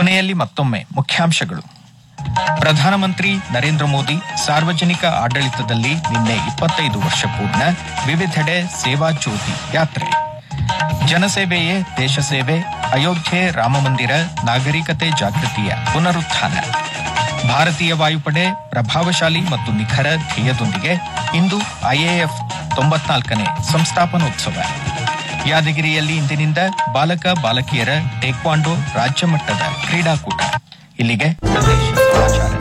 ಕೊನೆಯಲ್ಲಿ ಮತ್ತೊಮ್ಮೆ ಮುಖ್ಯಾಂಶಗಳು ಪ್ರಧಾನಮಂತ್ರಿ ನರೇಂದ್ರ ಮೋದಿ ಸಾರ್ವಜನಿಕ ಆಡಳಿತದಲ್ಲಿ ನಿನ್ನೆ ಇಪ್ಪತ್ತೈದು ವರ್ಷ ಪೂರ್ಣ ವಿವಿಧೆಡೆ ಸೇವಾ ಜ್ಯೋತಿ ಯಾತ್ರೆ ಜನಸೇವೆಯೇ ದೇಶ ಸೇವೆ ಅಯೋಧ್ಯೆ ರಾಮಮಂದಿರ ನಾಗರಿಕತೆ ಜಾಗೃತಿಯ ಪುನರುತ್ಥಾನ ಭಾರತೀಯ ವಾಯುಪಡೆ ಪ್ರಭಾವಶಾಲಿ ಮತ್ತು ನಿಖರ ಧ್ಯೇಯದೊಂದಿಗೆ ಇಂದು ಐಎಎಫ್ ತೊಂಬತ್ನಾಲ್ಕನೇ ಸಂಸ್ಥಾಪನೋತ್ಸವ ಯಾದಗಿರಿಯಲ್ಲಿ ಇಂದಿನಿಂದ ಬಾಲಕ ಬಾಲಕಿಯರ ಟೇಕ್ವಾಂಡೋ ರಾಜ್ಯ ಮಟ್ಟದ ಕ್ರೀಡಾಕೂಟ ಇಲ್ಲಿಗೆ ಪ್ರದೇಶ ಸಮಾಚಾರ